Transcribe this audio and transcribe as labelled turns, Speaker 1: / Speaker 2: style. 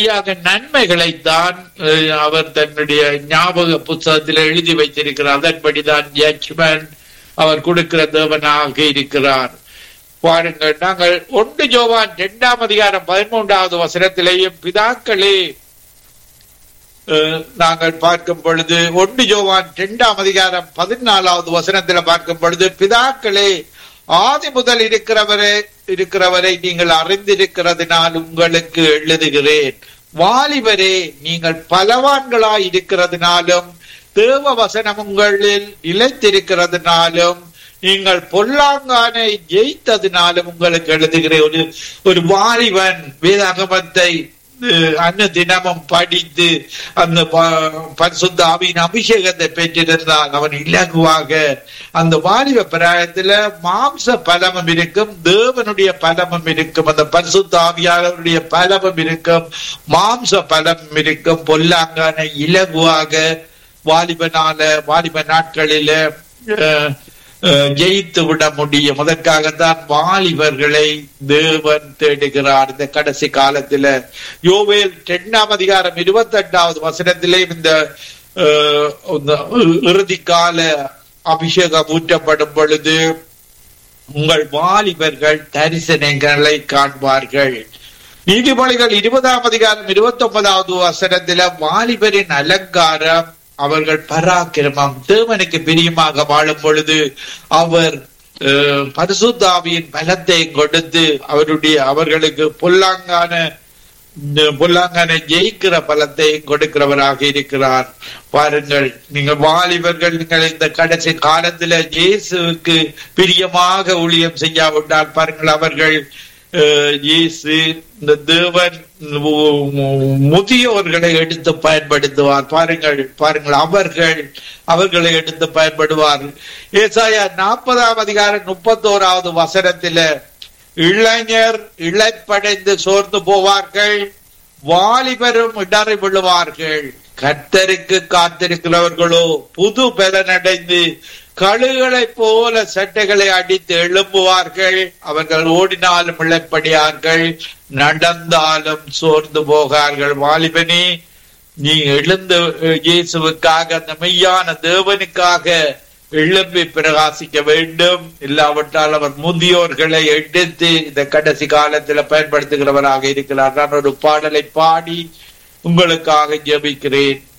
Speaker 1: இப்படியாக நன்மைகளை தான் அவர் தன்னுடைய ஞாபக புத்தகத்தில் எழுதி வைத்திருக்கிறார் அதன்படிதான் ஜட்ஜ்மெண்ட் அவர் கொடுக்கிற தேவனாக இருக்கிறார் பாருங்கள் நாங்கள் ஒன்று ஜோவான் இரண்டாம் அதிகாரம் பதிமூன்றாவது வசனத்திலேயும் பிதாக்களே நாங்கள் பார்க்கும் பொழுது ஒன்று ஜோவான் இரண்டாம் அதிகாரம் பதினாலாவது வசனத்துல பார்க்கும் பொழுது பிதாக்களே ஆதி முதல் இருக்கிறவரே இருக்கிறவரை நீங்கள் அறிந்திருக்கிறதுனால் உங்களுக்கு எழுதுகிறேன் வாலிபரே நீங்கள் பலவான்களாய் இருக்கிறதுனாலும் தேவ வசனம் உங்களில் நிலைத்திருக்கிறதுனாலும் நீங்கள் பொல்லாங்கானை ஜெயித்ததினாலும் உங்களுக்கு எழுதுகிறேன் ஒரு ஒரு வாலிபன் வேதாகமத்தை அன்ன தினமும் படித்து அந்த பரிசுத்த ஆவியின் அபிஷேகத்தை பெற்றிருந்தான் அவன் இலகுவாக அந்த வாலிப பிராயத்துல மாம்ச பலமும் இருக்கும் தேவனுடைய பலமும் இருக்கும் அந்த பரிசுத்த ஆவியாளருடைய பலமும் இருக்கும் மாம்ச பலமும் இருக்கும் பொல்லாங்கான இலகுவாக வாலிபனால வாலிப நாட்களில ஜெயித்து விட முடியும் அதற்காகத்தான் வாலிபர்களை தேவன் தேடுகிறார் இந்த கடைசி காலத்துல யோவேல் இரண்டாம் அதிகாரம் இருபத்தி எட்டாவது வசனத்திலே இந்த இறுதி கால அபிஷேகம் ஊற்றப்படும் பொழுது உங்கள் வாலிபர்கள் தரிசனங்களை காண்பார்கள் நீதிமொழிகள் இருபதாம் அதிகாரம் இருபத்தி ஒன்பதாவது வசனத்தில வாலிபரின் அலங்காரம் அவர்கள் பராக்கிரமம் தேவனுக்கு பிரியமாக வாழும் பொழுது அவர் பரிசுத்தாவியின் பலத்தை கொடுத்து அவருடைய அவர்களுக்கு பொல்லாங்கான பொல்லாங்கான ஜெயிக்கிற பலத்தை கொடுக்கிறவராக இருக்கிறார் பாருங்கள் நீங்கள் வாலிபர்கள் நீங்கள் இந்த கடைசி காலத்துல இயேசுக்கு பிரியமாக ஊழியம் செய்யாவிட்டால் பாருங்கள் அவர்கள் இயேசு இந்த தேவன் முதியோர்களை எடுத்து பயன்படுத்துவார் பாருங்கள் பாருங்கள் அவர்கள் அவர்களை எடுத்து பயன்படுவார் ஏசாயா நாற்பதாம் அதிகாரம் முப்பத்தோராவது வசனத்தில இளைஞர் இழைப்படைந்து சோர்ந்து போவார்கள் வாலிபரும் இடறி விழுவார்கள் கர்த்தருக்கு காத்திருக்கிறவர்களோ புது பலனடைந்து கழுகளைப் போல சட்டைகளை அடித்து எழும்புவார்கள் அவர்கள் ஓடினாலும் இழப்படியார்கள் நடந்தாலும் சோர்ந்து போகார்கள் வாலிபனே நீ எழுந்து இயேசுவுக்காக அந்த மெய்யான தேவனுக்காக எழும்பி பிரகாசிக்க வேண்டும் இல்லாவிட்டால் அவர் முதியோர்களை எடுத்து இந்த கடைசி காலத்துல பயன்படுத்துகிறவராக இருக்கிறார் நான் ஒரு பாடலை பாடி உங்களுக்காக ஜெபிக்கிறேன்